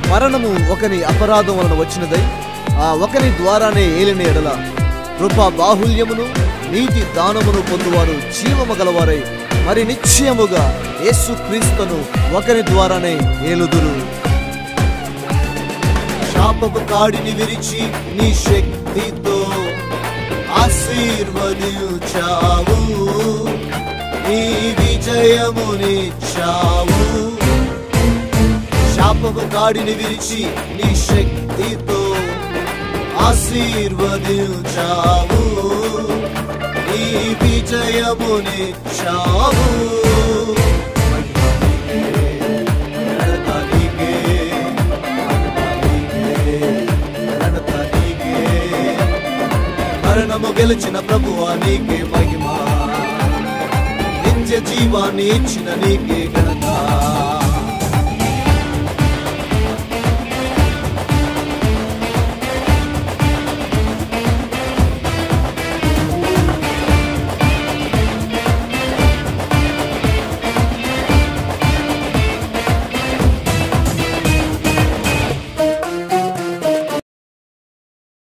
మరణము ఒకని అపరాధం వలన వచ్చినదై ఆ ఒకని ద్వారానే ఏలిన ఎడల కృప బాహుల్యమును నీతి దానమును పొందువారు జీవము గలవారై మరి నిశ్చయముగా యేసు క్రీస్తును ఒకరి ద్వారానే ఏలుదురు శాపపు కాడిని విరిచి నీ శక్తితో ఆశీర్వదించావు నీ విజయమునిచ్చావు శాపపు కాడిని విరిచి నీ శక్తితో ఆశీర్వదించావు నీ విజయమునిచ్చావు ఘనత నీకే, ఘనత నీకే, మరణము గెలిచిన ప్రభువా నీకే మహిమ నిత్య జీవాన్ని ఇచ్చిన నీకే ఘనత